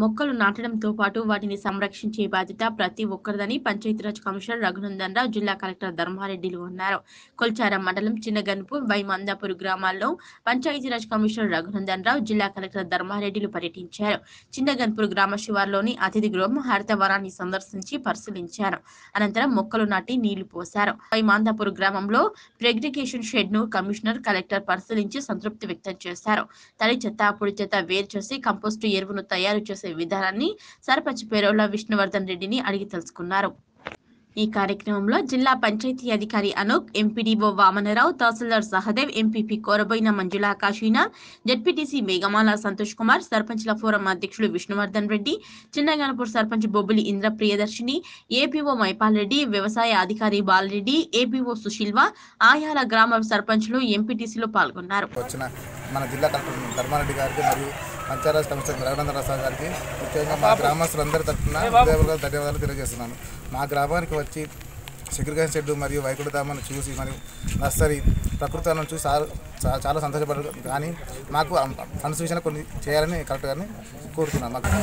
మొక్కలు నాటడంతో పాటు వాటిని సంరక్షించే బాధ్యత ప్రతి ఒక్కరిదని పంచాయతీరాజ్ కమిషనర్ రఘునందన్ రావు జిల్లా కలెక్టర్ ధర్మారెడ్డిలు అన్నారు కొల్చారం మండలం చిన్నగన్పూర్ వై మందాపూర్ గ్రామాల్లో పంచాయతీరాజ్ కమిషనర్ రఘునందన్ రావు జిల్లా కలెక్టర్ ధర్మారెడ్డిలు పర్యటించారు చిన్నగన్పూర్ గ్రామ శివార్లోని అతిథి గృహం హరితవనాన్ని సందర్శించి పరిశీలించారు అనంతరం మొక్కలు నాటి నీళ్లు పోశారు వై మాందాపూర్ గ్రామంలో ప్రెగ్రికేషన్ షెడ్ ను కమిషనర్ కలెక్టర్ పరిశీలించి సంతృప్తి వ్యక్తం చేశారు తడి చెత్త పొడి చెత్త వేరు చేసి కంపోస్టు ఎరువును తయారు చేసే విధానాన్ని సర్పంచ్ పేరోల విష్ణువర్ధన్ రెడ్డిని అడిగి తెలుసుకున్నారు ఈ కార్యక్రమంలో జిల్లా పంచాయతీ అధికారి Anoop MPDO Vamanarao tahsildar Sahadev MPP Koraboina Manjula Kashinath ZPTC Meghamala Santhosh Kumar సర్పంచ్ల ఫోరం అధ్యక్షులు విష్ణువర్ధన్ రెడ్డి చిన్నగనపూర్ సర్పంచ్ బొబ్బిలి ఇంద్ర ప్రియదర్శిని ఏపీఓ మైపాల్ రెడ్డి వ్యవసాయ అధికారి బాలరెడ్డి ఏపీఓ సుశీల్వ ఆయాల గ్రామ సర్పంచ్లు ఎంపీటీసీలో పాల్గొన్నారు వచ్చిన మన జిల్లా కలెక్టర్ ధర్మారెడ్డి గారికి మరియు పంచాయరాజ్ కమిషనర్ రఘునందన్ రావు గారికి ముఖ్యంగా మా గ్రామస్తులందరి తరఫున హృదయపూర్వక ధన్యవాదాలు తెలియజేస్తున్నాను మా గ్రామానికి వచ్చి సెక్రిగేషన్ షెడ్ మరియు వైకుంఠధామను చూసి మరియు నర్సరీ ప్రకృతాలను చూసి చాలా- చా- చాలా సంతోషపడ్డారు కానీ మాకు ఫండ్స్ విషయంలో కొన్ని చేయాలని కలెక్టర్ గారిని కోరుతున్నాను మాకు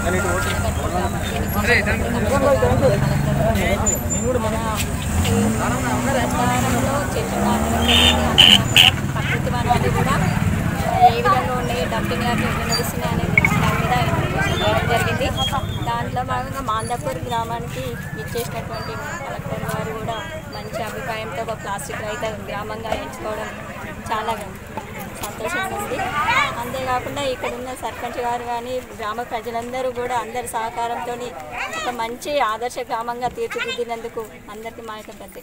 ప్రచారంలో చెట్లు నాటడం జరిగింది అంతేకాకుండా ప్రకృతి వనాలు కూడా ఏ విధంగా ఉన్నాయి డంపింగ్ యార్డ్ ఎట్లా నడుస్తున్నాయి అనేది దాని మీద ఇన్ఫర్మేషన్ ఇవ్వడం జరిగింది దాంట్లో భాగంగా మాందాపూర్ గ్రామానికి ఇచ్చేసినటువంటి కలెక్టర్ గారు కూడా మంచి అభిప్రాయంతో ఒక ప్లాస్టిక్ రహిత గ్రామంగా ఎంచుకోవడం చాలా సంతోషంగా ఉంది అంతేకాకుండా ఇక్కడ ఉన్న సర్పంచ్ గారు కానీ గ్రామ ప్రజలందరూ కూడా అందరి సహకారంతో ఒక మంచి ఆదర్శ గ్రామంగా తీర్చిదిద్దినందుకు అందరికీ మా యొక్క ప్రత్యేక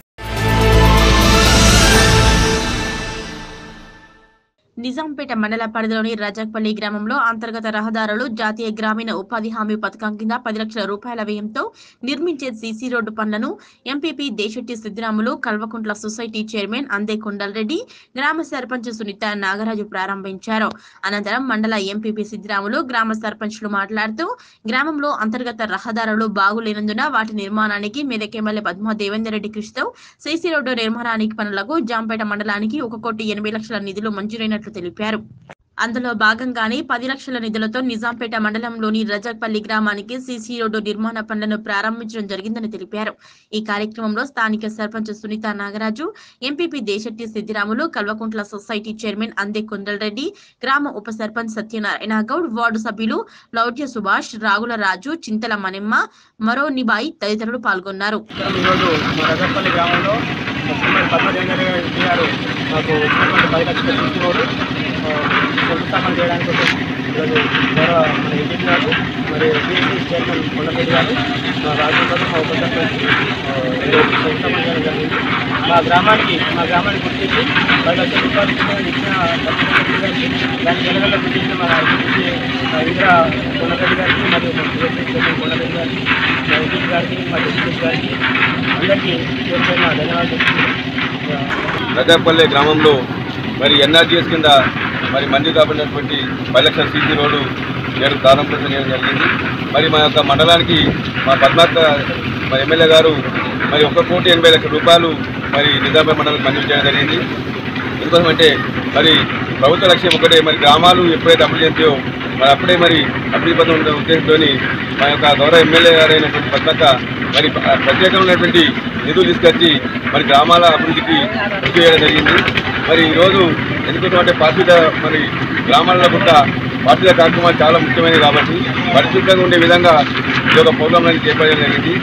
నిజాంపేట మండల పరిధిలోని రజాక్పల్లి గ్రామంలో అంతర్గత రహదారులు జాతీయ గ్రామీణ ఉపాధి హామీ పథకం కింద పది లక్షల రూపాయల వ్యయంతో నిర్మించే సీసీ రోడ్డు పనులను MPP Deshetti Siddiramulu Kalvakuntla society chairman Ande Kondalreddy గ్రామ సర్పంచ్ సునీత నాగరాజు ప్రారంభించారు అనంతరం మండల ఎంపీపీ సిద్దిరాములు గ్రామ సర్పంచ్లు మాట్లాడుతూ గ్రామంలో అంతర్గత రహదారులు బాగులేనందున వాటి నిర్మాణానికి మెదక్ ఎమ్మెల్యే పద్మా దేవేందర్ రెడ్డి కృషితో సీసీ రోడ్డు నిర్మాణానికి పనులకు జాంపేట మండలానికి ఒక కోటి ఎనభై లక్షల నిధులు మంజూరైనట్లు తెలిపారు అందులో భాగంగానే పది లక్షల నిధులతో నిజాంపేట మండలంలోని రజాక్పల్లి గ్రామానికి సీసీ రోడ్డు నిర్మాణ పనులను ప్రారంభించడం జరిగిందని తెలిపారు ఈ కార్యక్రమంలో స్థానిక sarpanch Sunitha Nagaraju MPP Deshetti Siddiramulu Kalvakuntla society chairman Ande Kondalreddy గ్రామ ఉప సర్పంచ్ సత్యనారాయణ గౌడ్ వార్డు సభ్యులు లౌడ్య సుభాష్ రాగుల రాజు చింతల మనిమ్మ మరో నిబాయి తదితరులు పాల్గొన్నారు ఈరోజు మా రజపల్లి గ్రామంలో ముఖ్యమంత్రి పద్మజంగర్ రెడ్డి గారు మాకు ఇచ్చినటువంటి పది లక్షల సీసీ రోడ్డు ఆ, శంకుస్థాపన చేయడానికి వచ్చి ఈరోజు గౌరవ మన ఎంపీ గారు మరి బీఎస్సీ చైర్మన్ కొండరెడ్డి గారు మా రాజమండ్రి మా ఉప సర్పంచ్ ఆ, ఈరోజు శంకుస్థాపన చేయడం జరిగింది మా గ్రామానికి మా గ్రామానికి గుర్తించి పది లక్షల రూపాయలు ఇచ్చిన ఇచ్చిన లక్ష్మీ గారికి దానికి వెనకాల గుర్తించిన మన ఎంపీ ఇందిరా కొండరెడ్డి గారికి మరియు మా బీఎస్సీ చైర్మన్ కొండరెడ్డి గారికి మా ఎంపీ గారికి మా డిస్ట్రిక్ట్ గారికి అందరికీ పేరు పేరున ధన్యవాదాలు చెప్తున్నాను రజాపల్లె గ్రామంలో మరి ఎన్ఆర్జీఎస్ కింద మరి మంజూరు కాబడినటువంటి పది లక్షల సీసీ రోడ్డు నేడు ప్రారంభం చేయడం జరిగింది మరి మా యొక్క మండలానికి మా పద్మాక మరి ఎమ్మెల్యే గారు మరి ఒక కోటి ఎనభై లక్షల రూపాయలు మరి నిజామాబాద్ మండలానికి మంజూరు చేయడం జరిగింది ఎందుకోసమంటే మరి ప్రభుత్వ లక్ష్యం ఒకటే మరి గ్రామాలు ఎప్పుడైతే అభివృద్ధి చెందాయో మరి అప్పుడే మరి అభివృద్ధి పథకం ఉన్న ఉద్దేశంతో మా యొక్క గౌరవ ఎమ్మెల్యే గారైనటువంటి పద్మక్క మరి ప్ర- ప్రత్యేకమైనటువంటి నిధులు తీసుకొచ్చి మరి గ్రామాల అభివృద్ధికి కృషి చేయడం జరిగింది మరి ఈరోజు ఎందుకంటే పార్టీల మరి గ్రామాల్లో కూడా పార్టీల కార్యక్రమాలు చాలా ముఖ్యమైనవి కాబట్టి పరిశుభ్రంగా ఉండే విధంగా ఈ యొక్క ప్రోగ్రాంలను చేపట్టడం జరిగింది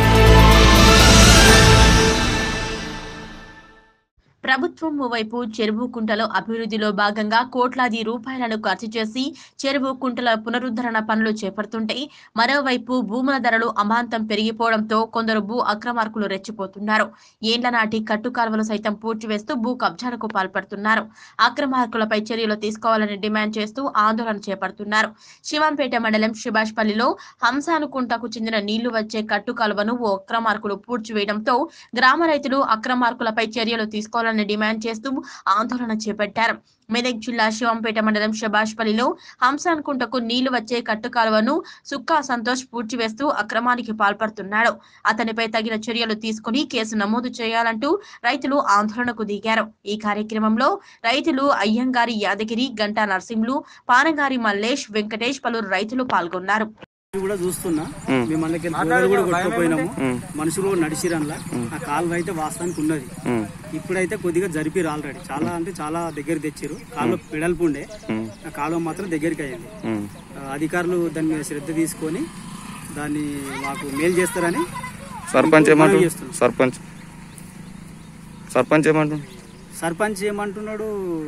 ప్రభుత్వం ఓవైపు చెరువు కుంటలో అభివృద్ధిలో భాగంగా కోట్లాది రూపాయలను ఖర్చు చేసి చెరువు కుంటల పునరుద్ధరణ పనులు చేపడుతుంటే మరోవైపు భూముల ధరలు అమాంతం పెరిగిపోవడంతో కొందరు భూ అక్రమార్కులు రెచ్చిపోతున్నారు ఏండ్ల నాటి కట్టు కాలువలు సైతం పూడ్చివేస్తూ భూ కబ్జాలకు పాల్పడుతున్నారు అక్రమార్కులపై చర్యలు తీసుకోవాలని డిమాండ్ చేస్తూ ఆందోళన చేపడుతున్నారు శివంపేట మండలం సుభాష్పల్లిలో హంసానుకుంటకు చెందిన నీళ్లు వచ్చే కట్టు కాలువను ఓ అక్రమార్కులు పూడ్చివేయడంతో గ్రామ రైతులు అక్రమార్కులపై చర్యలు తీసుకోవాలని డిమాండ్ చేస్తూ ఆందోళన చేపట్టారు మెదక్ జిల్లా శివంపేట మండలం షబాష్పల్లిలో హంసాన్కుంటకు నీళ్లు వచ్చే కట్టు కాలువను సుక్కా సంతోష్ పూడ్చివేస్తూ అక్రమానికి పాల్పడుతున్నాడు అతనిపై తగిన చర్యలు తీసుకుని కేసు నమోదు చేయాలంటూ రైతులు ఆందోళనకు దిగారు ఈ కార్యక్రమంలో రైతులు అయ్యంగారి యాదగిరి గంటా నర్సింహులు పానగారి మల్లేష్ వెంకటేష్ పలువురు రైతులు పాల్గొన్నారు కూడా చూస్తున్నా మిమ్మల్ని గోడలు కూడా కొట్టుకుపోయినాము మనుషులు కూడా నడిచిరన్లా ఆ కాలువ అయితే వాస్తవానికి ఉన్నది ఇప్పుడైతే కొద్దిగా జరిపిరు ఆల్రెడీ చాలా అంటే చాలా దగ్గర తెచ్చారు కాలువ పిడల్పు ఉండే ఆ కాలువ మాత్రం దగ్గరికి అయ్యింది ఆ, అధికారులు దాని మీద శ్రద్ధ తీసుకొని దాన్ని మాకు మేలు చేస్తారని సర్పంచ్ మనవి ఏమంటు చేస్తున్నాం. సర్పంచ్ సర్పంచ్ ఏమంటు సర్పంచ్ ఏమంటున్నాడు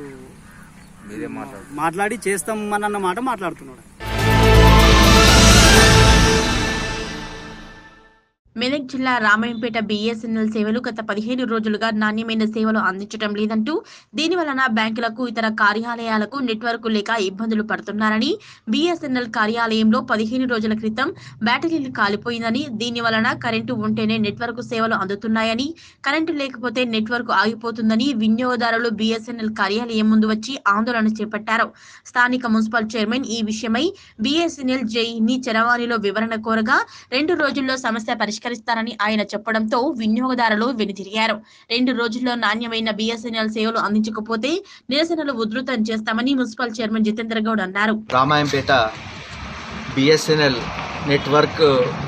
మాట్లాడి చేస్తామన్న మాట మాట్లాడుతున్నాడు మెదక్ జిల్లా రామాయంపేట బిఎస్ఎన్ఎల్ సేవలు గత పదిహేను రోజులుగా నాణ్యమైన సేవలు అందించడం లేదంటూ దీని వలన బ్యాంకులకు ఇతర కార్యాలయాలకు నెట్వర్క్ లేక ఇబ్బందులు పడుతున్నారని బిఎస్ఎన్ఎల్ కార్యాలయంలో పదిహేను రోజుల క్రితం బ్యాటరీలు కాలిపోయిందని దీని వలన కరెంటు ఉంటేనే నెట్వర్క్ సేవలు అందుతున్నాయని కరెంటు లేకపోతే నెట్వర్క్ ఆగిపోతుందని వినియోగదారులు బిఎస్ఎన్ఎల్ కార్యాలయం ముందు వచ్చి ఆందోళన చేపట్టారు స్థానిక మున్సిపల్ చైర్మన్ ఈ విషయమై బిఎస్ఎన్ఎల్ జేఈని చరవాణిలో వివరణ కోరగా రెండు రోజుల్లో సమస్య పరిష్కరిస్తారని ఆయన చెప్పడంతో వినియోగదారులు వెనుతిరిగారు రెండు రోజుల్లో నాణ్యమైన బిఎస్ఎన్ఎల్ సేవలు అందించకపోతే నిరసనలు ఉధృతం చేస్తామని మున్సిపల్ చైర్మన్ జితేంద్ర గౌడ్ అన్నారు రామాయంపేట బిఎస్ఎన్ఎల్ నెట్వర్క్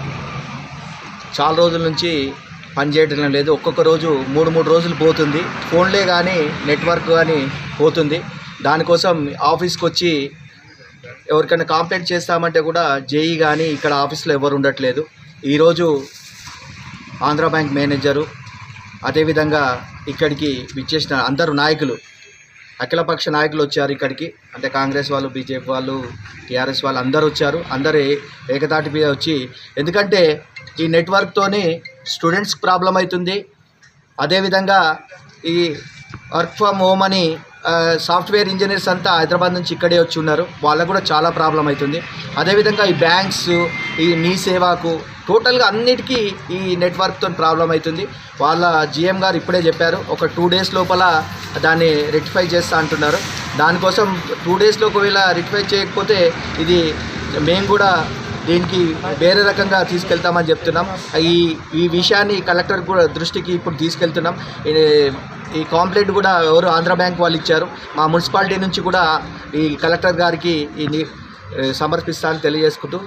చాలా రోజుల నుంచి పనిచేయటం లేదు ఒక్కొక్క రోజు మూడు మూడు రోజులు పోతుంది ఫోన్లే కానీ నెట్వర్క్ కానీ పోతుంది దానికోసం ఆఫీస్కి వచ్చి ఎవరికైనా కంప్లైంట్ చేస్తామంటే కూడా జేఈ కానీ ఇక్కడ ఆఫీస్లో ఎవరు ఉండట్లేదు ఈరోజు ఆంధ్ర బ్యాంక్ మేనేజరు అదేవిధంగా ఇక్కడికి విచ్చేసిన అందరు నాయకులు అఖిలపక్ష నాయకులు వచ్చారు ఇక్కడికి అంటే కాంగ్రెస్ వాళ్ళు బీజేపీ వాళ్ళు టీఆర్ఎస్ వాళ్ళు అందరూ వచ్చారు అందరు ఏ- ఏకతాటి మీద వచ్చి ఎందుకంటే ఈ నెట్వర్క్తోని స్టూడెంట్స్ ప్రాబ్లం అవుతుంది అదేవిధంగా ఈ వర్క్ ఫ్రమ్ హోమ్ అని ఆ, సాఫ్ట్వేర్ ఇంజనీర్స్ అంతా హైదరాబాద్ నుంచి ఇక్కడే వచ్చి ఉన్నారు వాళ్ళకు కూడా చాలా ప్రాబ్లం అవుతుంది అదేవిధంగా ఈ బ్యాంక్స్ ఈ మీ సేవాకు టోటల్గా అన్నిటికీ ఈ నెట్వర్క్తో ప్రాబ్లం అవుతుంది వాళ్ళ జిఎం గారు ఇప్పుడే చెప్పారు ఒక టూ డేస్ లోపల దాన్ని రెక్టిఫై చేస్తా అంటున్నారు దానికోసం టూ డేస్లో ఒకవేళ రెక్టిఫై చేయకపోతే ఇది మేము కూడా దీనికి వేరే రకంగా తీసుకెళ్తామని చెప్తున్నాం ఈ ఈ విషయాన్ని కలెక్టర్ కూడా దృష్టికి ఇప్పుడు తీసుకెళ్తున్నాం ఈ- ఈ కాంప్లైంట్ కూడా ఎవరు ఆంధ్ర బ్యాంక్ వాళ్ళు ఇచ్చారు మా మున్సిపాలిటీ నుంచి కూడా ఈ కలెక్టర్ గారికి ఈ ని- సమర్పిస్తానని తెలియజేసుకుంటూ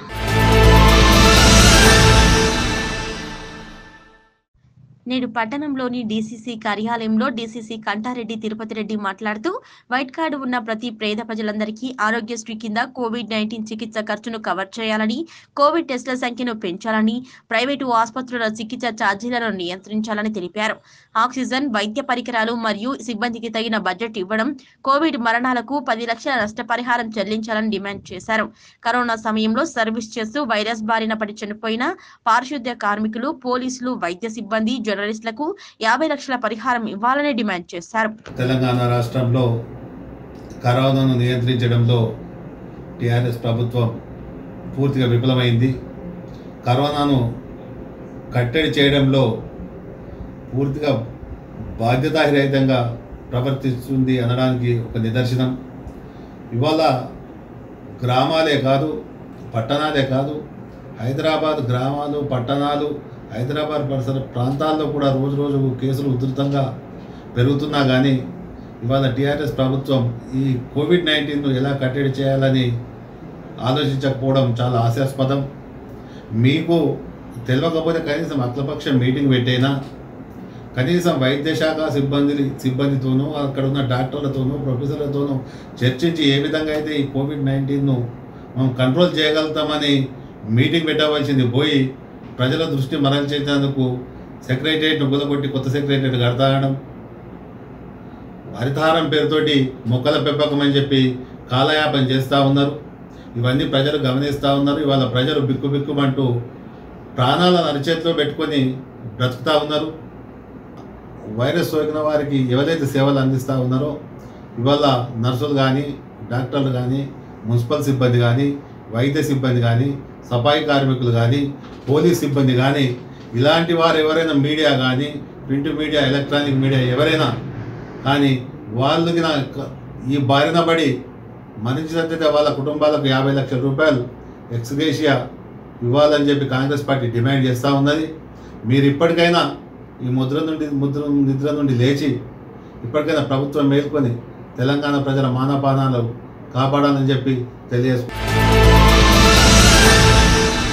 నేడు పట్టణంలోని డీసీసీ కార్యాలయంలో డీసీసీ కంటారెడ్డి తిరుపతి రెడ్డి మాట్లాడుతూ వైట్ కార్డు ఉన్న ప్రతి పేద ప్రజలందరికీ ఆరోగ్యశ్రీ కింద కోవిడ్ నైన్టీన్ చికిత్స ఖర్చును కవర్ చేయాలని కోవిడ్ టెస్టుల సంఖ్యను పెంచాలని ప్రైవేటు ఆసుపత్రుల చికిత్స ఛార్జీలను నియంత్రించాలని తెలిపారు ఆక్సిజన్ వైద్య పరికరాలు మరియు సిబ్బందికి తగిన బడ్జెట్ ఇవ్వడం కోవిడ్ మరణాలకు పది లక్షల నష్టపరిహారం చెల్లించాలని డిమాండ్ చేశారు కరోనా సమయంలో సర్వీస్ చేస్తూ వైరస్ బారిన పడి చనిపోయిన పారిశుద్ధ్య కార్మికులు పోలీసులు వైద్య సిబ్బంది జర్నలిస్టులకు యాభై లక్షల పరిహారం ఇవ్వాలని డిమాండ్ చేశారు తెలంగాణ రాష్ట్రంలో కరోనాను నియంత్రించడంలో టీఆర్ఎస్ ప్రభుత్వం పూర్తిగా విఫలమైంది కరోనాను కట్టడి చేయడంలో పూర్తిగా బాధ్యతారహితంగా ప్రవర్తిస్తుంది అనడానికి ఒక నిదర్శనం ఇవాళ గ్రామాలే కాదు పట్టణాలే కాదు హైదరాబాద్ గ్రామాలు పట్టణాలు హైదరాబాద్ పరిసర ప్రాంతాల్లో కూడా రోజు రోజు కేసులు ఉధృతంగా పెరుగుతున్నా కానీ ఇవాళ టీఆర్ఎస్ ప్రభుత్వం ఈ కోవిడ్ నైన్టీన్ను ఎలా కట్టడి చేయాలని ఆలోచించకపోవడం చాలా హాస్యాస్పదం మీకు తెలియకపోతే కనీసం అఖిలపక్షం మీటింగ్ పెట్టైనా కనీసం వైద్య శాఖ సిబ్బంది సిబ్బందితోనూ అక్కడ ఉన్న డాక్టర్లతోనూ ప్రొఫెసర్లతోనూ చర్చించి ఏ విధంగా అయితే ఈ కోవిడ్ నైన్టీన్ను మనం కంట్రోల్ చేయగలుగుతామని మీటింగ్ పెట్టవలసింది పోయి ప్రజల దృష్టి మరల్చేందుకు సెక్రటరియట్ను కుదగొట్టి కొత్త సెక్రటరియట్ కడతాడడం హరితహారం పేరుతోటి మొక్కల పెంపకం అని చెప్పి కాలయాపన చేస్తూ ఉన్నారు ఇవన్నీ ప్రజలు గమనిస్తూ ఉన్నారు ఇవాళ ప్రజలు బిక్కు బిక్కుమంటూ ప్రాణాలను అరిచేతిలో పెట్టుకొని బ్రతుకుతూ ఉన్నారు వైరస్ సోకిన వారికి ఎవరైతే సేవలు అందిస్తూ ఉన్నారో ఇవాళ నర్సులు కానీ డాక్టర్లు కానీ మున్సిపల్ సిబ్బంది కానీ వైద్య సిబ్బంది కానీ సఫాయి కార్మికులు కానీ పోలీస్ సిబ్బంది కానీ ఇలాంటి వారు ఎవరైనా మీడియా కానీ ప్రింట్ మీడియా ఎలక్ట్రానిక్ మీడియా ఎవరైనా కానీ వాళ్ళకి నా ఈ బారిన పడి మరణించినట్లయితే వాళ్ళ కుటుంబాలకు యాభై లక్షల రూపాయలు ఎక్స్గ్రేషియా ఇవ్వాలని చెప్పి కాంగ్రెస్ పార్టీ డిమాండ్ చేస్తూ ఉన్నది మీరు ఇప్పటికైనా ఈ ముద్ర నుండి ముద్ర నిద్ర నుండి లేచి ఇప్పటికైనా ప్రభుత్వం మేల్కొని తెలంగాణ ప్రజల మానపానాలు కాపాడాలని చెప్పి తెలియజేసుకుంటున్నాను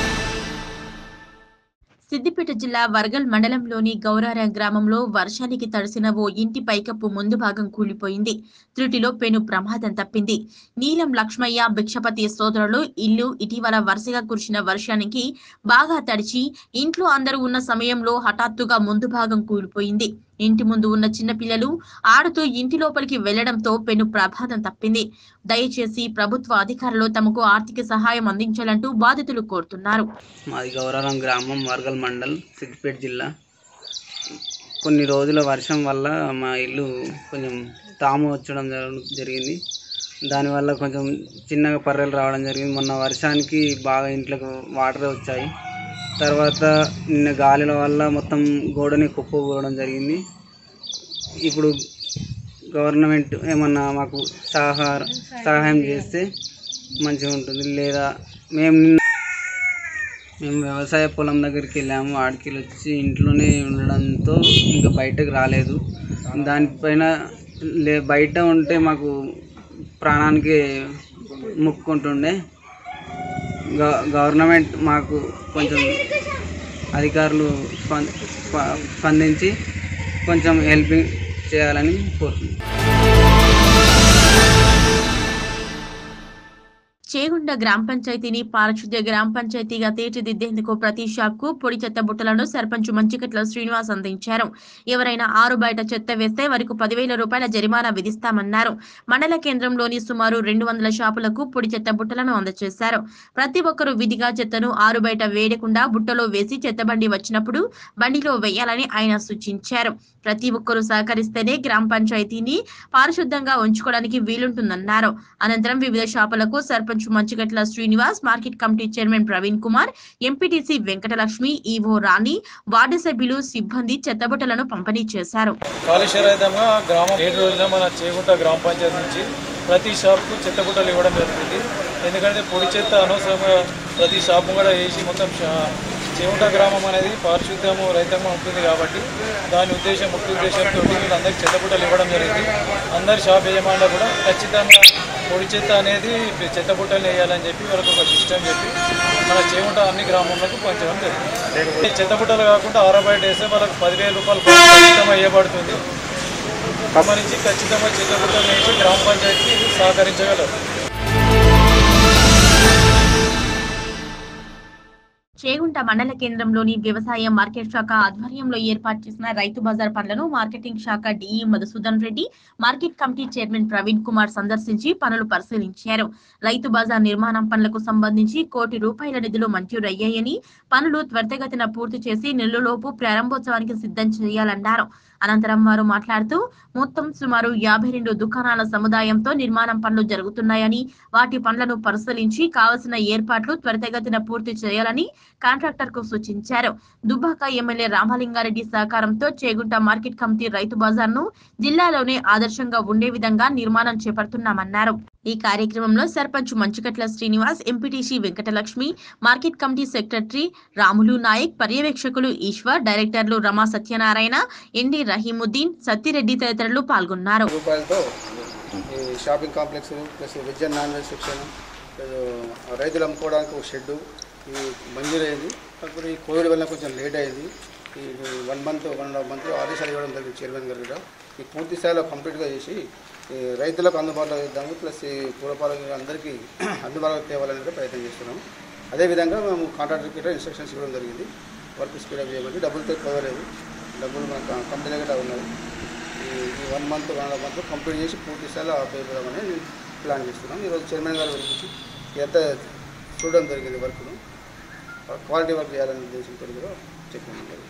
సిద్దిపేట జిల్లా వర్గల్ మండలంలోని గౌరారం గ్రామంలో వర్షానికి తడిసిన ఓ ఇంటి పైకప్పు ముందు భాగం కూలిపోయింది త్రుటిలో పెను ప్రమాదం తప్పింది నీలం లక్ష్మయ్య భిక్షపతి సోదరులు ఇల్లు ఇటీవల వరుసగా కురిసిన వర్షానికి బాగా తడిచి ఇంట్లో అందరూ ఉన్న సమయంలో హఠాత్తుగా ముందు భాగం కూలిపోయింది ఇంటి ముందు ఉన్న చిన్నపిల్లలు ఆడుతూ ఇంటి లోపలికి వెళ్లడంతో పెను ప్రమాదం తప్పింది దయచేసి ప్రభుత్వ అధికారులు తమకు ఆర్థిక సహాయం అందించాలంటూ బాధితులు కోరుతున్నారు మాది గౌరారం గ్రామం వర్గల్ మండల్ సిద్దిపేట జిల్లా కొన్ని రోజుల వర్షం వల్ల మా ఇల్లు కొంచెం తాము వచ్చడం జరగ- జరిగింది దానివల్ల కొంచెం చిన్నగా పర్రెలు రావడం జరిగింది మొన్న వర్షానికి బాగా ఇంట్లోకి వాటర్ వచ్చాయి తర్వాత నిన్న గాలిల వల్ల మొత్తం గోడని కుప్పకూడడం జరిగింది ఇప్పుడు గవర్నమెంట్ ఏమన్నా మాకు సహార సహాయం చేస్తే మంచిగా ఉంటుంది లేదా మేము నిన్న మేము వ్యవసాయ పొలం దగ్గరికి వెళ్ళాము ఆడికి వచ్చి ఇంట్లోనే ఉండడంతో ఇంకా బయటకు రాలేదు దానిపైన లే బయట ఉంటే మాకు ప్రాణానికి ముక్కుంటుండే గ- గవర్నమెంట్ మాకు కొంచెం అధికారులు స్పం- స్ప- స్పందించి కొంచెం హెల్పింగ్ చేయాలని కోరుతున్నాను చేగుండ గ్రామ పంచాయతీని పారిశుద్ధ్య గ్రామ పంచాయతీగా తీర్చిదిద్దేందుకు ప్రతి షాప్ కు పొడి చెత్త బుట్టలను సర్పంచ్ మంచికట్ల శ్రీనివాస్ అందించారు ఎవరైనా ఆరు బయట చెత్త వేస్తే వారికి పదివేల రూపాయల జరిమానా విధిస్తామన్నారు మండల కేంద్రంలోని సుమారు రెండు వందల షాపులకు పొడి చెత్త బుట్టలను అందజేశారు ప్రతి ఒక్కరూ విధిగా చెత్తను ఆరు బయట వేయకుండా బుట్టలో వేసి చెత్త బండి వచ్చినప్పుడు బండిలో వేయాలని ఆయన సూచించారు ప్రతి ఒక్కరూ సహకరిస్తేనే గ్రామ పంచాయతీని పారిశుద్ధంగా ఉంచుకోవడానికి వీలుంటుందన్నారు అనంతరం వివిధ షాపులకు sarpanch Manchugatla Srinivas market committee chairman Praveen Kumar MPTC Venkatalakshmi EO Rani ward సభ్యులు సిబ్బంది చెత్తబుట్టలను పంపిణీ చేశారు కాలుష్య రహితంగా గ్రామం ఏడు రోజున మన చేగుంట గ్రామ పంచాయతీ నుంచి ప్రతి షాప్కు చెత్త బుట్టలు ఇవ్వడం జరుగుతుంది ఎందుకంటే పొడి చెత్త అనవసరంగా ప్రతి షాపు కూడా వేసి మొత్తం షా- చేగుంట గ్రామం అనేది పారిశుద్ధ్యము రహితంగా ఉంటుంది కాబట్టి దాని ఉద్దేశం ముఖ్య ఉద్దేశంతో వీళ్ళందరికీ చెత్త బుట్టలు ఇవ్వడం జరిగింది అందరి షాప్ యజమానులు కూడా ఖచ్చితంగా పొడి చెత్త అనేది చెత్త బుట్టలు వేయాలని చెప్పి వాళ్ళకి ఒక సిస్టమ్ చెప్పి మన చేగుంట అన్ని గ్రామంలోకి పంచడం జరిగింది చెత్త బుట్టలు కాకుండా ఆరబయట వేస్తే వాళ్ళకి పదివేల రూపాయలు ఖచ్చితంగా ఇవ్వబడుతుంది గమనించి ఖచ్చితంగా చెత్త బుట్టలు వేసి గ్రామ పంచాయతీకి సహకరించగలరు చేగుంట మండల కేంద్రంలోని వ్యవసాయ మార్కెట్ శాఖ ఆధ్వర్యంలో ఏర్పాటు చేసిన రైతు బజార్ పనులను మార్కెటింగ్ శాఖ DE Madhusudan Reddy market committee chairman Praveen Kumar సందర్శించి పనులు పరిశీలించారు రైతు బజార్ నిర్మాణం పనులకు సంబంధించి కోటి రూపాయల నిధులు మంజూరయ్యాయని పనులు త్వరితగతిన పూర్తి చేసి నెలలోపు ప్రారంభోత్సవానికి సిద్ధం చేయాలన్నారు అనంతరం వారు మాట్లాడుతూ మొత్తం సుమారు యాభై రెండు దుకాణాల సముదాయంతో నిర్మాణం పనులు జరుగుతున్నాయని వాటి పనులను పరిశీలించి కావలసిన ఏర్పాట్లు త్వరితగతిన పూర్తి చేయాలని కాంట్రాక్టర్ కు సూచించారు దుబ్బాక ఎమ్మెల్యే రామలింగారెడ్డి సహకారంతో చేగుంట మార్కెట్ కమిటీ రైతు బజార్ ను జిల్లాలోనే ఆదర్శంగా ఉండే విధంగా నిర్మాణం చేపడుతున్నామన్నారు ఈ కార్యక్రమంలో sarpanch Manchukatla Srinivas MPTC Venkatalakshmi market committee secretary Ramulu Naik పర్యవేక్షకులు ఈశ్వర్ డైరెక్టర్లు రమా సత్యనారాయణ ఎన్డి రహీముద్దీన్ సత్తిరెడ్డి తదితరులు పాల్గొన్నారు రూపాయలతో ఈ shopping complex plus veg and non veg section రైతులు అమ్ముకోవడానికి ఒక షెడ్డు ఇది మంజూరైంది కాకపోతే ఈ కోవిడ్ వల్ల కొంచెం లేట్ అయింది ఈ one month one and half month ఆదేశాలు ఇవ్వడం జరిగింది చైర్మన్ గారు కూడా ఈ పూర్తి స్థాయిలో కంప్లీట్గా చేసి ఈ రైతులకు అందుబాటులో ఇద్దాము ప్లస్ ఈ పూర్వపాలక అందరికీ అందుబాటులో తేవాలని కూడా ప్రయత్నం చేస్తున్నాము అదేవిధంగా మేము కాంట్రాక్టర్కి కూడా ఇన్స్ట్రక్షన్స్ ఇవ్వడం జరిగింది వర్క్ స్పీడప్ చేయమని డబ్బులతో కుదరలేదు డబ్బులు మన కంపెనీ దగ్గర ఉన్నాయి ఈ ఈ one month one and month complete చేసి పూర్తి స్థాయిలో ఆపేద్దామని ప్లాన్ చేస్తున్నాం ఈరోజు చైర్మన్ గారు పిలిపించి ఎంత చూడడం జరిగింది వర్క్ను క్వాలిటీ వర్క్ చేయాలనే ఉద్దేశంతో కూడా చెప్పడం జరిగింది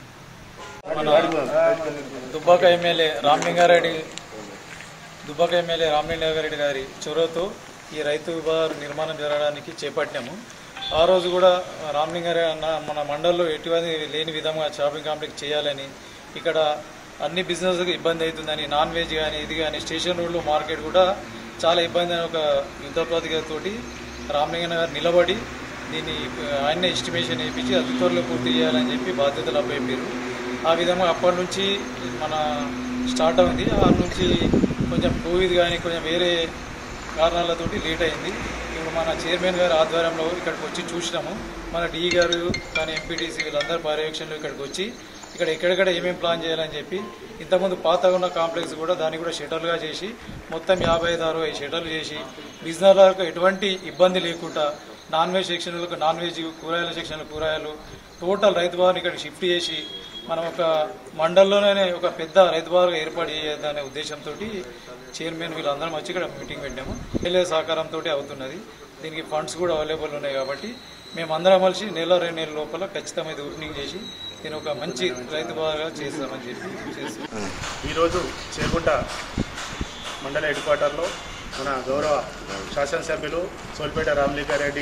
మన దుబ్బాక ఎమ్మెల్యే రామలింగారెడ్డి దుబ్బాక ఎమ్మెల్యే రామలింగారెడ్డి గారి చొరవతో ఈ రైతు బజార్ నిర్మాణం జరగడానికి చేపట్టాము ఆ రోజు కూడా రామలింగారెడ్డి అన్న మన మండల్లో ఎటువంటి లేని విధంగా షాపింగ్ కాంప్లెక్స్ చేయాలని ఇక్కడ అన్ని బిజినెస్కి ఇబ్బంది అవుతుందని నాన్ వెజ్ కానీ ఇది కానీ స్టేషన్ రోడ్లు మార్కెట్ కూడా చాలా ఇబ్బంది అని ఒక యుద్ధ ప్రాతికతోటి రామలింగన్న గారు నిలబడి దీన్ని ఆయన ఎస్టిమేషన్ వేయించి అతి త్వరలో పూర్తి చేయాలని చెప్పి బాధ్యతలు అప్పయ్యారు ఆ విధంగా అప్పటి నుంచి మన స్టార్ట్ అయింది ఆ నుంచి కొంచెం కోవిడ్ కానీ కొంచెం వేరే కారణాలతోటి లేట్ అయింది ఇప్పుడు మన చైర్మన్ గారి ఆధ్వర్యంలో ఇక్కడికి వచ్చి చూసినాము మన డిఈ గారు కానీ ఎంపీటీసీ వీళ్ళందరి పర్యవేక్షణలో ఇక్కడికి వచ్చి ఇక్కడ ఎక్కడెక్కడ ఏమేమి ప్లాన్ చేయాలని చెప్పి ఇంతకుముందు పాతగా ఉన్న కాంప్లెక్స్ కూడా దాన్ని కూడా షటర్లుగా చేసి మొత్తం యాభై ఐదు అరవై షటర్లు చేసి బిజినెస్లకు ఎటువంటి ఇబ్బంది లేకుండా నాన్ వెజ్ సెక్షన్లకు నాన్ వెజ్ కూరగాయల సెక్షన్లు కూరగాయలు టోటల్ రైతు భవన్ ఇక్కడ షిఫ్ట్ చేసి మనం ఒక మండలంలోనే ఒక పెద్ద రైతు భవన్గా ఏర్పాటు చేయాలనే ఉద్దేశంతో చైర్మన్ వీళ్ళందరం వచ్చి ఇక్కడ మీటింగ్ పెట్టాము ఎమ్మెల్యే సహకారంతో అవుతున్నది దీనికి ఫండ్స్ కూడా అవైలబుల్ ఉన్నాయి కాబట్టి మేమందరం కలిసి నెల రెండు నెలల లోపల ఖచ్చితంగా ఇది ఓపెనింగ్ చేసి దీని ఒక మంచి రైతు భవన్గా చేస్తామని చెప్పి చేస్తాం ఈరోజు చేగుంట మండల హెడ్ క్వార్టర్లో మన గౌరవ శాసనసభ్యులు సోల్పేట రామలింగారెడ్డి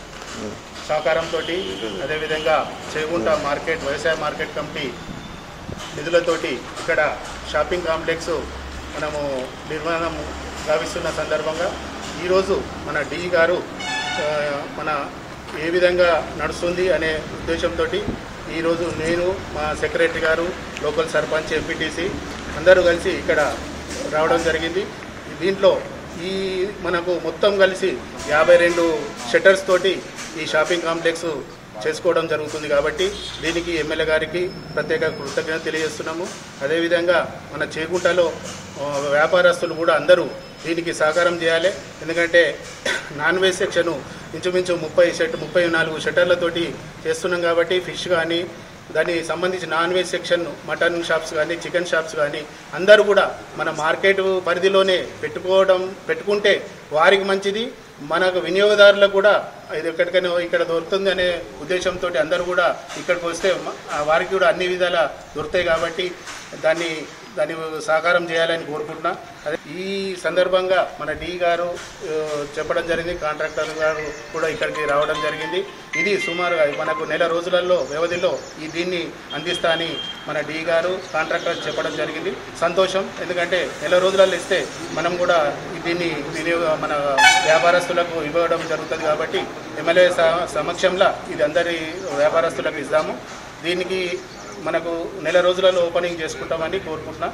సహకారంతో అదేవిధంగా చేగుంట మార్కెట్ వ్యవసాయ మార్కెట్ కమిటీ నిధులతోటి ఇక్కడ షాపింగ్ కాంప్లెక్స్ మనము నిర్మాణం గావిస్తున్న సందర్భంగా ఈరోజు మన డి గారు ఆ, మన ఏ విధంగా నడుస్తుంది అనే ఉద్దేశంతో ఈరోజు నేను మా సెక్రటరీ గారు లోకల్ సర్పంచ్ ఎంపీటీసీ అందరూ కలిసి ఇక్కడ రావడం జరిగింది దీంట్లో ఈ మనకు మొత్తం కలిసి యాభై రెండు షట్టర్స్ తోటి ఈ షాపింగ్ కాంప్లెక్స్ చేసుకోవడం జరుగుతుంది కాబట్టి దీనికి ఎమ్మెల్యే గారికి ప్రత్యేక కృతజ్ఞత తెలియజేస్తున్నాము అదేవిధంగా మన చేగుంటలో ఆ, వ్యాపారస్తులు కూడా అందరూ దీనికి సహకారం చేయాలి ఎందుకంటే నాన్ వెజ్ సెక్షను ఇంచుమించు ముప్పై షెట్ ముప్పై నాలుగు షట్టర్లతోటి చేస్తున్నాం కాబట్టి ఫిష్ కానీ దానికి సంబంధించి non veg section mutton shops కానీ చికెన్ షాప్స్ కానీ అందరూ కూడా మన మార్కెట్ పరిధిలోనే పెట్టుకోవడం పెట్టుకుంటే వారికి మంచిది మనకు వినియోగదారులకు కూడా ఇది ఎక్కడికైనా ఇక్కడ దొరుకుతుంది అనే ఉద్దేశంతో అందరూ కూడా ఇక్కడికి వస్తే మ- ఆ వారికి కూడా అన్ని విధాల దొరుకుతాయి కాబట్టి దాన్ని దాన్ని సహకారం చేయాలని కోరుకుంటున్నా అదే ఈ సందర్భంగా మన డి గారు ఆ, చెప్పడం జరిగింది కాంట్రాక్టర్ గారు కూడా ఇక్కడికి రావడం జరిగింది ఇది సుమారుగా మనకు నెల రోజులలో వ్యవధిలో ఈ దీన్ని అందిస్తా అని మన డి గారు కాంట్రాక్టర్ చెప్పడం జరిగింది సంతోషం ఎందుకంటే నెల రోజులలో ఇస్తే మనం కూడా ఈ దీన్ని వినియోగ మన వ్యాపారస్తులకు ఇవ్వడం జరుగుతుంది కాబట్టి ఎమ్మెల్యే స- సమక్షంలో ఇది అందరి వ్యాపారస్తులకు ఇస్తాము దీనికి మనకు నెల రోజులలో ఓపెనింగ్ చేసుకుంటామని కోరుకుంటున్నా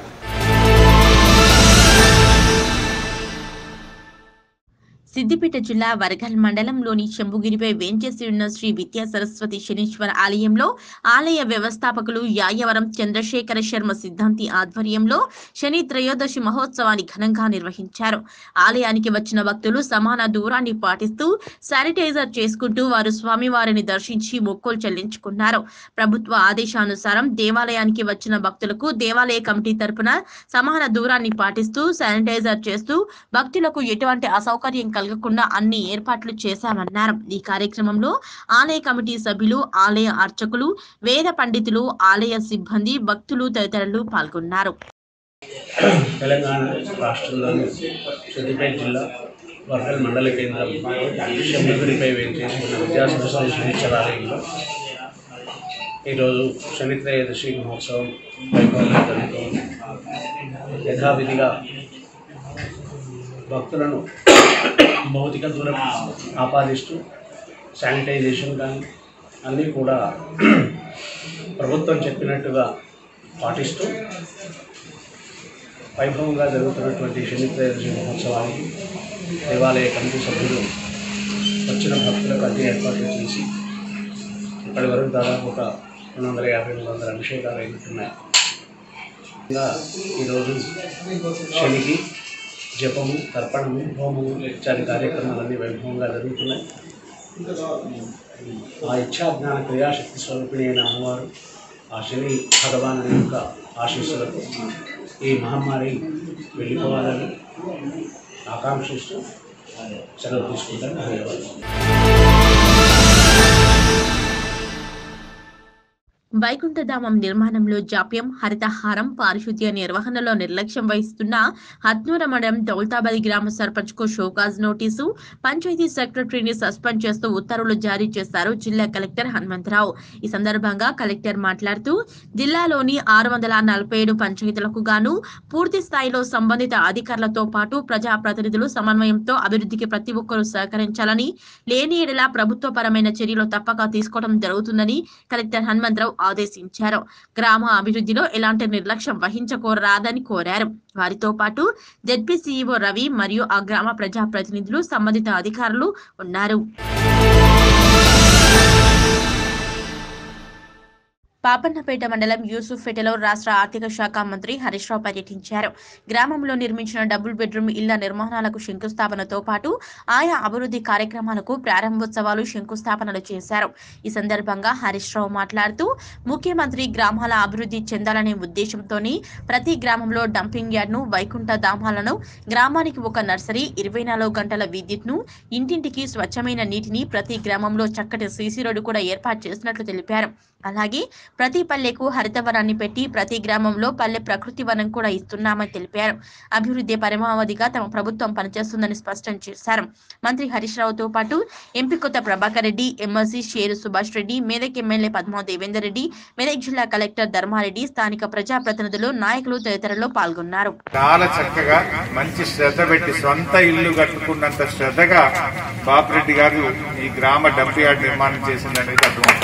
సిద్దిపేట జిల్లా వరగల్ మండలంలోని చెంబుగిరిపై వేంచేసి ఉన్న శ్రీ విద్యా సరస్వతి శనీశ్వర ఆలయంలో ఆలయ వ్యవస్థాపకులు యాయవరం చంద్రశేఖర శర్మ సిద్ధాంతి ఆధ్వర్యంలో శని త్రయోదశి మహోత్సవాన్ని ఘనంగా నిర్వహించారు ఆలయానికి వచ్చిన భక్తులు సమాన దూరాన్ని పాటిస్తూ శానిటైజర్ చేసుకుంటూ వారు స్వామివారిని దర్శించి మొక్కులు చెల్లించుకున్నారు ప్రభుత్వ ఆదేశానుసారం దేవాలయానికి వచ్చిన భక్తులకు దేవాలయ కమిటీ తరపున సమాన దూరాన్ని పాటిస్తూ శానిటైజర్ చేస్తూ భక్తులకు ఎటువంటి అసౌకర్యం కలగకుండా అన్ని ఏర్పాట్లు చేశామన్నారు ఈ కార్యక్రమంలో ఆలయ కమిటీ సభ్యులు ఆలయ అర్చకులు వేద పండితులు ఆలయ సిబ్బంది భక్తులు తదితరులు పాల్గొన్నారు తెలంగాణ రాష్ట్రంలోని సిద్దిపేట జిల్లా వర్గల్ మండల కేంద్రం శంభుగిరిపై వేంచేసి ఉన్న విద్యాసరస్వతి శనిశ్చరాలయంలో ఈరోజు శనిత్రయోదశి మహోత్సవం వైభవంగా జరుగుతోంది యథావిధిగా భక్తులను భౌతిక దూరం ఆపాదిస్తూ శానిటైజేషన్ కానీ అన్నీ కూడా ప్రభుత్వం చెప్పినట్టుగా పాటిస్తూ వైభవంగా జరుగుతున్నటువంటి శనిత్రయోదశి మహోత్సవానికి దేవాలయ కమిటీ సభ్యులు వచ్చిన భక్తులకు అన్ని ఏర్పాట్లు చేసి ఇప్పటి వరకు దాదాపు ఒక రెండు వందల యాభై మూడు వందల అభిషేకాలు అయినట్టున్నాయి ఇంకా ఈరోజు శనికి జపము తర్పణము హోమము ఇత్యాది కార్యక్రమాలన్నీ వైభవంగా జరుగుతున్నాయి ఆ ఇచ్ఛా జ్ఞాన క్రియాశక్తి స్వరూపిణి అయిన అమ్మవారు ఆ శని భగవాను యొక్క ఆశీస్సులతో ఈ మహమ్మారి వెళ్ళిపోవాలని ఆకాంక్షిస్తూ సెలవు తీసుకుంటాను ధన్యవాదాలు వైకుంఠధామం నిర్మాణంలో జాప్యం హరితహారం పారిశుద్ధ్య నిర్వహణలో నిర్లక్ష్యం వహిస్తున్న హత్నూర మండలం దౌల్తాబాద్ గ్రామ సర్పంచ్ కు షోకాజ్ నోటీసు పంచాయతీ సెక్రటరీని సస్పెండ్ చేస్తూ ఉత్తర్వులు జారీ చేశారు జిల్లా కలెక్టర్ హనుమంతరావు ఈ సందర్భంగా కలెక్టర్ మాట్లాడుతూ జిల్లాలోని ఆరు వందల నలభై ఏడు పంచాయతీలకు గాను పూర్తి స్థాయిలో సంబంధిత అధికారులతో పాటు ప్రజాప్రతినిధులు సమన్వయంతో అభివృద్ధికి ప్రతి ఒక్కరూ సహకరించాలని లేని ఎడల ప్రభుత్వపరమైన చర్యలు తప్పక తీసుకోవడం జరుగుతుందని కలెక్టర్ హనుమంతరావు ఆదేశించారు గ్రామ అభివృద్ధిలో ఎలాంటి నిర్లక్ష్యం వహించకోరాదని కోరారు వారితో పాటు జెడ్పీ సీఈఓ రవి మరియు ఆ గ్రామ ప్రజాప్రతినిధులు సంబంధిత అధికారులు ఉన్నారు పాపన్నపేట మండలం యూసుఫ్పేటలో రాష్ట్ర ఆర్థిక శాఖ మంత్రి హరీష్ రావు పర్యటించారు గ్రామంలో నిర్మించిన డబుల్ బెడ్రూమ్ ఇళ్ల నిర్మాణాలకు శంకుస్థాపనతో పాటు ఆయా అభివృద్ధి కార్యక్రమాలకు ప్రారంభోత్సవాలు శంకుస్థాపనలు చేశారు ఈ సందర్భంగా హరీష్ రావు మాట్లాడుతూ ముఖ్యమంత్రి గ్రామాల అభివృద్ధి చెందాలనే ఉద్దేశంతోనే ప్రతి గ్రామంలో డంపింగ్ యార్డ్ను వైకుంఠ ధామాలను గ్రామానికి ఒక నర్సరీ ఇరవై నాలుగు గంటల విద్యుత్ను ఇంటింటికి స్వచ్ఛమైన నీటిని ప్రతి గ్రామంలో చక్కటి సీసీ రోడ్డు కూడా ఏర్పాటు చేసినట్లు తెలిపారు అలాగే ప్రతి పల్లెకు హరితవనాన్ని పెట్టి ప్రతి గ్రామంలో పల్లె ప్రకృతి వనం కూడా ఇస్తున్నామని తెలిపారు అభివృద్ధి పరమావధిగా తమ ప్రభుత్వం పనిచేస్తుందని స్పష్టం చేశారు మంత్రి హరీష్ రావుతో పాటు MP Kotha Prabhakar Reddy MLC Sheri Subhash Reddy Medak MLA Padma Devender Reddy Medak జిల్లా కలెక్టర్ ధర్మారెడ్డి స్థానిక ప్రజాప్రతినిధులు నాయకులు తదితరులు పాల్గొన్నారు చాలా చక్కగా మంచి శ్రద్ధ పెట్టి సొంత ఇల్లు కట్టుకున్నంత శ్రద్ధగా బాపిరెడ్డి గారు ఈ గ్రామ డంప్ యార్డ్ నిర్మాణం చేసిందనేది అర్థమవుతుంది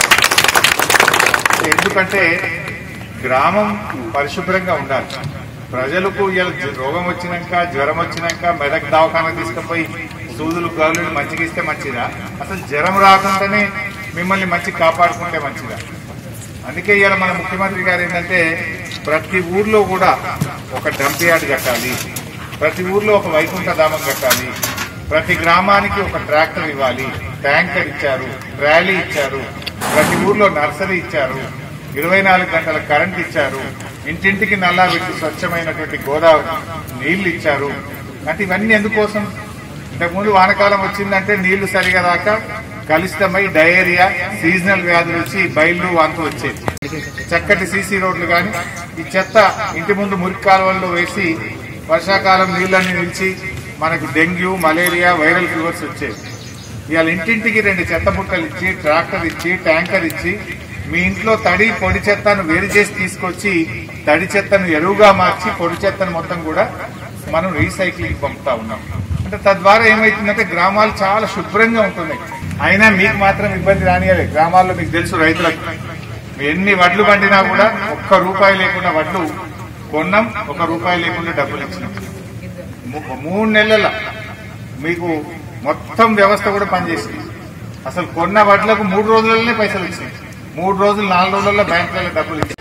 ఎందుకంటే గ్రామం పరిశుభ్రంగా ఉండాలి ప్రజలకు ఇలా రోగం వచ్చినాక జ్వరం వచ్చినాక మెదక్ దవాఖాన తీసుకుపోయి సూదులు గాలులు మంచిగా ఇస్తే మంచిదా అసలు జ్వరం రాకుండానే మిమ్మల్ని మంచి కాపాడుకుంటే మంచిదా అందుకే ఇవాళ మన ముఖ్యమంత్రి గారు ఏంటంటే ప్రతి ఊర్లో కూడా ఒక డంప్ యార్డ్ కట్టాలి ప్రతి ఊర్లో ఒక వైకుంఠ ధామం కట్టాలి ప్రతి గ్రామానికి ఒక ట్రాక్టర్ ఇవ్వాలి ట్యాంకర్ ఇచ్చారు ర్యాలీ ఇచ్చారు ప్రతి ఊర్లో నర్సరీ ఇచ్చారు ఇరవై నాలుగు గంటల కరెంట్ ఇచ్చారు ఇంటింటికి నల్లా పెట్టి స్వచ్ఛమైనటువంటి గోదావరి నీళ్లు ఇచ్చారు అంటే ఇవన్నీ ఎందుకోసం ఇంతకుముందు వానకాలం వచ్చిందంటే నీళ్లు సరిగా రాక కలుషితమై డయేరియా సీజనల్ వ్యాధులు వచ్చి బయలు వాంతులు వచ్చేది చక్కటి సీసీ రోడ్లు కానీ ఈ చెత్త ఇంటి ముందు మురికి కాలువల్లో వేసి వర్షాకాలం నీళ్ళని నిలిచి మనకు డెంగ్యూ మలేరియా వైరల్ ఫీవర్స్ వచ్చేది ఇవాళ ఇంటింటికి రెండు చెత్త బుట్టలు ఇచ్చి ట్రాక్టర్ ఇచ్చి ట్యాంకర్ ఇచ్చి మీ ఇంట్లో తడి పొడి చెత్తను వేరు చేసి తీసుకొచ్చి తడి చెత్తను ఎరువుగా మార్చి పొడి చెత్తను మొత్తం కూడా మనం రీసైక్లింగ్ పంపుతా ఉన్నాం అంటే తద్వారా ఏమైతుందంటే గ్రామాలు చాలా శుభ్రంగా ఉంటున్నాయి అయినా మీకు మాత్రం ఇబ్బంది రానియలేదు గ్రామాల్లో మీకు తెలుసు రైతులకు ఎన్ని వడ్లు పండినా కూడా ఒక్క రూపాయి లేకుండా వడ్లు కొన్నాం ఒక రూపాయి లేకుండా డబ్బులు ఇచ్చినాం ము- మూడు నెలల మీకు మొత్తం వ్యవస్థ కూడా పనిచేసింది అసలు కొన్న వడ్లకు మూడు రోజులలోనే పైసలు వచ్చినాయి మూడు రోజులు నాలుగు రోజుల్లో బ్యాంకులలో డబ్బులు ఇచ్చాయి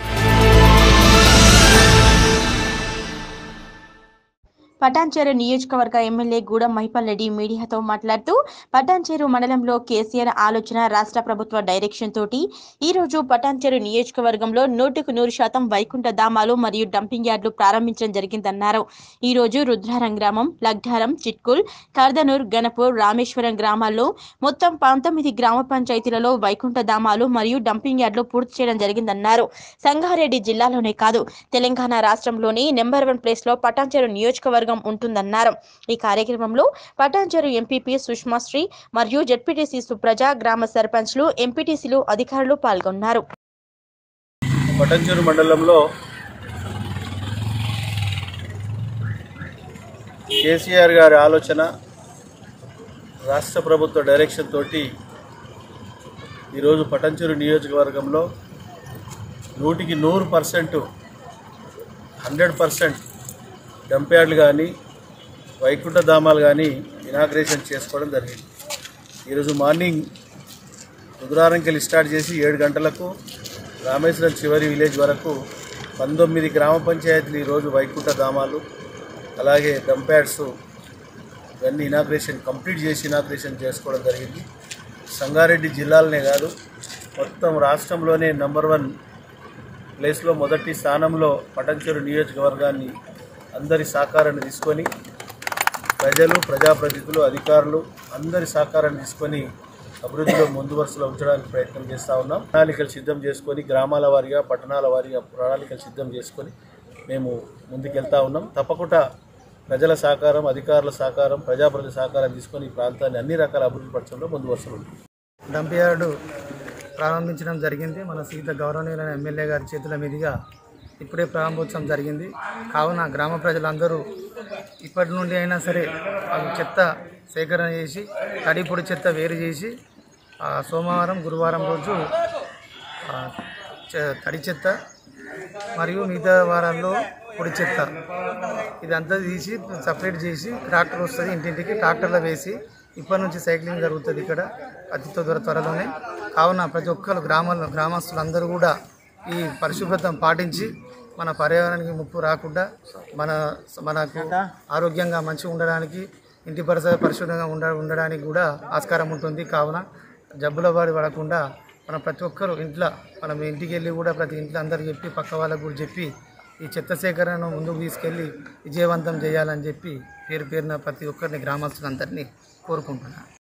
పటాన్చేరు నియోజకవర్గ ఎమ్మెల్యే గూడెం మహిపాల్ రెడ్డి మీడియాతో మాట్లాడుతూ పటాన్చేరు మండలంలో కేసీఆర్ ఆలోచన రాష్ట్ర ప్రభుత్వ డైరెక్షన్ తోటి ఈ రోజు పటాన్చేరు నియోజకవర్గంలో నూటికి నూరు శాతం వైకుంఠ ధామాలు మరియు డంపింగ్ యార్డులు ప్రారంభించడం జరిగిందన్నారు ఈ రోజు రుద్రారం గ్రామం లగ్ధారం చిట్కుల్ కర్దనూర్ గణపూర్ రామేశ్వరం గ్రామాల్లో మొత్తం పంతొమ్మిది గ్రామ పంచాయతీలలో వైకుంఠ ధామాలు మరియు డంపింగ్ యార్డులు పూర్తి చేయడం జరిగిందన్నారు సంగారెడ్డి జిల్లాలోనే కాదు తెలంగాణ రాష్ట్రంలోని నెంబర్ వన్ ప్లేస్ లో పటాన్చేరు నియోజకవర్గం ఉంటుందన్నారు ఈ కార్యక్రమంలో పటాన్చేరు ఎంపీపీ సుష్మాశ్రీ మరియు జడ్పీటీసీ సుప్రజ గ్రామ సర్పంచ్లు ఎంపీటీసీలు అధికారులు పాల్గొన్నారు పటంచెరు మండలంలో కేసీఆర్ గారి ఆలోచన రాష్ట్ర ప్రభుత్వ డైరెక్షన్ తోటి ఈరోజు పటంచెరు నియోజకవర్గంలో నూటికి నూరు పర్సెంట్ హండ్రెడ్ పర్సెంట్ డంప్యార్డ్లు కానీ వైకుంఠ ధామాలు కానీ ఇనాగ్రేషన్ చేసుకోవడం జరిగింది ఈరోజు మార్నింగ్ రుద్రారంకెళ్ళి స్టార్ట్ చేసి ఏడు గంటలకు రామేశ్వరం చివరి విలేజ్ వరకు పంతొమ్మిది గ్రామ పంచాయతీలు ఈరోజు వైకుంఠ ధామాలు అలాగే డంప్యాడ్స్ ఇవన్నీ ఇనాగ్రేషన్ కంప్లీట్ చేసి ఇనాగ్రేషన్ చేసుకోవడం జరిగింది సంగారెడ్డి జిల్లాలనే కాదు మొత్తం రాష్ట్రంలోనే నంబర్ వన్ ప్లేస్లో మొదటి స్థానంలో పటంచెరు నియోజకవర్గాన్ని అందరి సహకారాన్ని తీసుకొని ప్రజలు ప్రజాప్రతినిధులు అధికారులు అందరి సహకారాన్ని తీసుకొని అభివృద్ధిలో ముందు వరుసలో ఉంచడానికి ప్రయత్నం చేస్తూ ఉన్నాం ప్రణాళికలు సిద్ధం చేసుకొని గ్రామాల వారీగా పట్టణాల వారీగా ప్రణాళికలు సిద్ధం చేసుకొని మేము ముందుకెళ్తా ఉన్నాం తప్పకుండా ప్రజల సహకారం అధికారుల సహకారం ప్రజాప్రతినిధుల సహకారం తీసుకొని ఈ ప్రాంతాన్ని అన్ని రకాల అభివృద్ధి పరచడంలో ముందు వరుసలో ఉంటుంది డంప్ యార్డు ప్రారంభించడం జరిగింది మన సీత గౌరవనీయులైన ఎమ్మెల్యే గారి చేతుల మీదుగా ఇప్పుడే ప్రారంభోత్సవం జరిగింది కావున గ్రామ ప్రజలందరూ ఇప్పటి నుండి అయినా సరే వాళ్ళు చెత్త సేకరణ చేసి తడి పొడి చెత్త వేరు చేసి ఆ, సోమవారం గురువారం రోజు ఆ, చె- తడి చెత్త మరియు మిగతా వారాల్లో పొడి చెత్త ఇదంతా తీసి సపరేట్ చేసి ట్రాక్టర్ వస్తుంది ఇంటింటికి ట్రాక్టర్లో వేసి ఇప్పటి నుంచి సైక్లింగ్ జరుగుతుంది ఇక్కడ అతి త్వర త్వరలోనే కావున ప్రతి ఒక్కరు గ్రామాల్లో గ్రామస్తులందరూ కూడా ఈ పరిశుభ్రతను పాటించి మన పర్యావరణానికి ముప్పు రాకుండా మన మనకు ఆరోగ్యంగా మంచిగా ఉండడానికి ఇంటి పరిసర పరిశుభ్రంగా ఉండ ఉండడానికి కూడా ఆస్కారం ఉంటుంది కావున జబ్బుల బారి పడకుండా మనం ప్రతి ఒక్కరు ఇంట్లో మనం ఇంటికి వెళ్ళి కూడా ప్రతి ఇంట్లో అందరు చెప్పి పక్క వాళ్ళకు కూడా చెప్పి ఈ చెత్త సేకరణను ముందుకు తీసుకెళ్ళి విజయవంతం చేయాలని చెప్పి పేరు పేరున ప్రతి ఒక్కరిని గ్రామస్తులందరినీ కోరుకుంటున్నాను